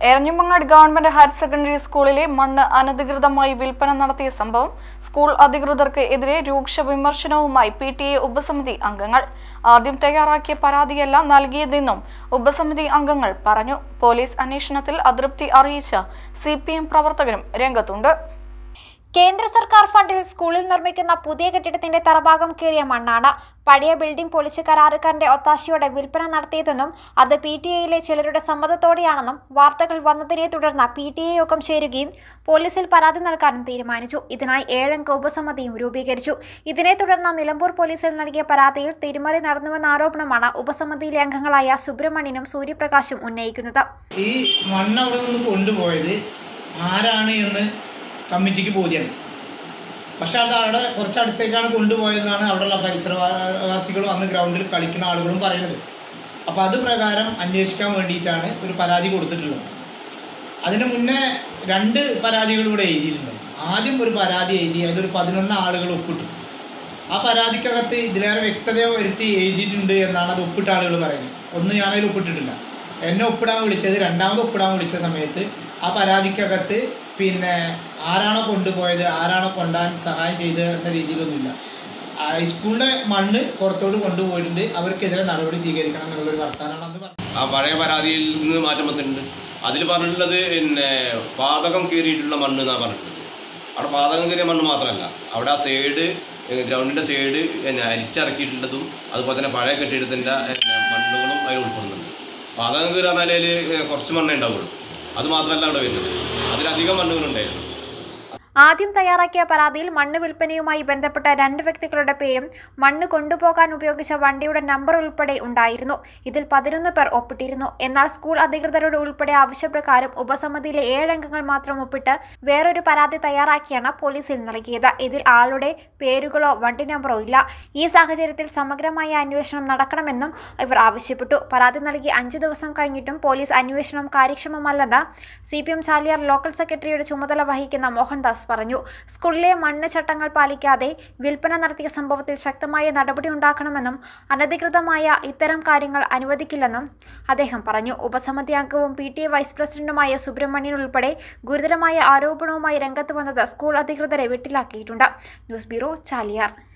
Eranhimangad government higher secondary സ്കൂളിലെ മണ്ണ് അനധികൃതമായി വിൽപ്പന നടത്തിയ സംഭവം സ്കൂൾ അധികൃതർക്ക് എതിരെ രൂക്ഷ വിമർശനവുമായി പി ടി എ ഉപസമിതി അംഗങ്ങൾ ആദ്യം തയ്യാറാക്കിയ പരാതിയല്ല നൽകിയതെന്നും ഉപസമിതി അംഗങ്ങൾ പറഞ്ഞു പോലീസ് അന്വേഷണത്തിൽ അതൃപ്തി അറിയിച്ച സി പ്രവർത്തകരും രംഗത്തുണ്ട് കേന്ദ്ര സർക്കാർ ഫണ്ടിൽ സ്കൂളിൽ നിർമ്മിക്കുന്ന പുതിയ കെട്ടിടത്തിന്റെ തറഭാഗം കീറിയ മണ്ണാണ് പഴയ ബിൽഡിംഗ് പൊളിച്ച് കരാറുകാരന്റെ ഒത്താശയോടെ വിൽപ്പന നടത്തിയതെന്നും അത് പി ടി എയിലെ ചിലരുടെ സമ്മതത്തോടെയാണെന്നും വാർത്തകൾ വന്നതിനെ തുടർന്ന് പി ടി എ യോഗം ചേരുകയും പോലീസിൽ പരാതി നൽകാനും തീരുമാനിച്ചു ഇതിനായി ഏഴംഗ ഉപസമിതിയും രൂപീകരിച്ചു ഇതിനെ തുടർന്ന് നിലമ്പൂർ പോലീസിൽ നൽകിയ പരാതിയിൽ തിരിമറി നടന്നുവെന്ന ആരോപണമാണ് ഉപസമിതിയിലെ അംഗങ്ങളായ സുബ്രഹ്മണ്യനും സൂര്യപ്രകാശും ഉന്നയിക്കുന്നത് ഈ മണ്ണ് അവിടെ നിന്ന് കൊണ്ടുപോയത് ആരാണ് എന്ന് കമ്മിറ്റിക്ക് ബോധ്യമാണ് പക്ഷെ അത് അവിടെ കുറച്ചടുത്തേക്കാണ് കൊണ്ടുപോയതെന്നാണ് അവിടെയുള്ള പരിസരവാസികളും അന്ന് ഗ്രൗണ്ടിൽ കളിക്കുന്ന ആളുകളും പറയുന്നത് അപ്പൊ അത് പ്രകാരം അന്വേഷിക്കാൻ വേണ്ടിയിട്ടാണ് ഒരു പരാതി കൊടുത്തിട്ടുള്ളത് അതിന് മുന്നേ രണ്ട് പരാതികൾ ഇവിടെ എഴുതിയിട്ടുണ്ട് ആദ്യം ഒരു പരാതി എഴുതി അതിലൊരു പതിനൊന്ന് ആളുകൾ ഒപ്പിട്ടു ആ പരാതിക്കകത്ത് ഇതിലേറെ വ്യക്തത വരുത്തി എഴുതിയിട്ടുണ്ട് എന്നാണ് അത് ഒപ്പിട്ട ആളുകൾ പറയുന്നത് ഒന്ന് ഞാനതിൽ ഒപ്പിട്ടിട്ടില്ല എന്നെ ഒപ്പിടാൻ വിളിച്ചത് രണ്ടാമത് ഒപ്പിടാൻ വിളിച്ച സമയത്ത് ആ പരാതിക്കകത്ത് പിന്നെ ആരാണോ കൊണ്ടുപോയത് ആരാണോ കൊണ്ടാൻ സഹായം ചെയ്തത് എന്ന രീതിയിലൊന്നുമില്ല ഹൈസ്കൂളിന്റെ മണ്ണ് പുറത്തോട്ട് കൊണ്ടുപോയിട്ടുണ്ട് അവർക്കെതിരെ നടപടി സ്വീകരിക്കണം എന്നുള്ളൊരു വർത്താനാണ് അന്ന് പറഞ്ഞത് ആ പഴയ പരാതിയിൽ നിന്ന് മാറ്റം വന്നിട്ടുണ്ട് അതിൽ പറഞ്ഞിട്ടുള്ളത് പിന്നെ പാതകം കീറിയിട്ടുള്ള മണ്ണ് എന്നാണ് പറഞ്ഞിട്ടുള്ളത് അവിടെ പാതകം കീറിയ മണ്ണ് മാത്രമല്ല അവിടെ ആ സൈഡ് ഗ്രൗണ്ടിന്റെ സൈഡ് പിന്നെ അരിച്ചിറക്കിയിട്ടുള്ളതും അതുപോലെ തന്നെ പഴയ കെട്ടിടത്തിന്റെ പിന്നെ മണ്ണുകളും അതിൽ ഉൾപ്പെടുന്നുണ്ട് പാതകം കീറി പറഞ്ഞാൽ അതിൽ കുറച്ച് മണ്ണേ ഉണ്ടാവുള്ളൂ അത് മാത്രമല്ല അവിടെ വരുന്നത് അതിലധികം മണ്ണുകളുണ്ടായിരുന്നു ആദ്യം തയ്യാറാക്കിയ പരാതിയിൽ മണ്ണ് വിൽപ്പനയുമായി ബന്ധപ്പെട്ട രണ്ട് വ്യക്തികളുടെ പേരും മണ്ണ് കൊണ്ടുപോകാൻ ഉപയോഗിച്ച വണ്ടിയുടെ നമ്പർ ഉൾപ്പെടെ ഉണ്ടായിരുന്നു ഇതിൽ പതിനൊന്ന് പേർ ഒപ്പിട്ടിരുന്നു എന്നാൽ സ്കൂൾ അധികൃതരോട് ഉൾപ്പെടെ ആവശ്യപ്രകാരം ഉപസമിതിയിലെ ഏഴംഗങ്ങൾ മാത്രം ഒപ്പിട്ട് വേറൊരു പരാതി തയ്യാറാക്കിയാണ് പോലീസിൽ നൽകിയത് ഇതിൽ ആളുടെ പേരുകളോ വണ്ടി നമ്പറോ ഇല്ല ഈ സാഹചര്യത്തിൽ സമഗ്രമായ അന്വേഷണം നടക്കണമെന്നും ഇവർ ആവശ്യപ്പെട്ടു പരാതി നൽകി അഞ്ച് ദിവസം കഴിഞ്ഞിട്ടും പോലീസ് അന്വേഷണം കാര്യക്ഷമമല്ലെന്ന് C P M Chaliyar local സെക്രട്ടറിയുടെ ചുമതല വഹിക്കുന്ന മോഹൻദാസ് പറഞ്ഞു സ്കൂളിലെ മണ്ണ് ചട്ടങ്ങൾ പാലിക്കാതെ വിൽപ്പന നടത്തിയ സംഭവത്തിൽ ശക്തമായ നടപടി ഉണ്ടാക്കണമെന്നും അനധികൃതമായ ഇത്തരം കാര്യങ്ങൾ അനുവദിക്കില്ലെന്നും അദ്ദേഹം പറഞ്ഞു ഉപസമിതി അംഗവും പി ടി എ വൈസ് പ്രസിഡന്റുമായ സുബ്രഹ്മണ്യൻ ഉൾപ്പെടെ ഗുരുതരമായ ആരോപണവുമായി രംഗത്ത് വന്നത് സ്കൂൾ അധികൃതരെ വെട്ടിലാക്കിയിട്ടുണ്ട് ന്യൂസ് ബ്യൂറോ ചാലിയാർ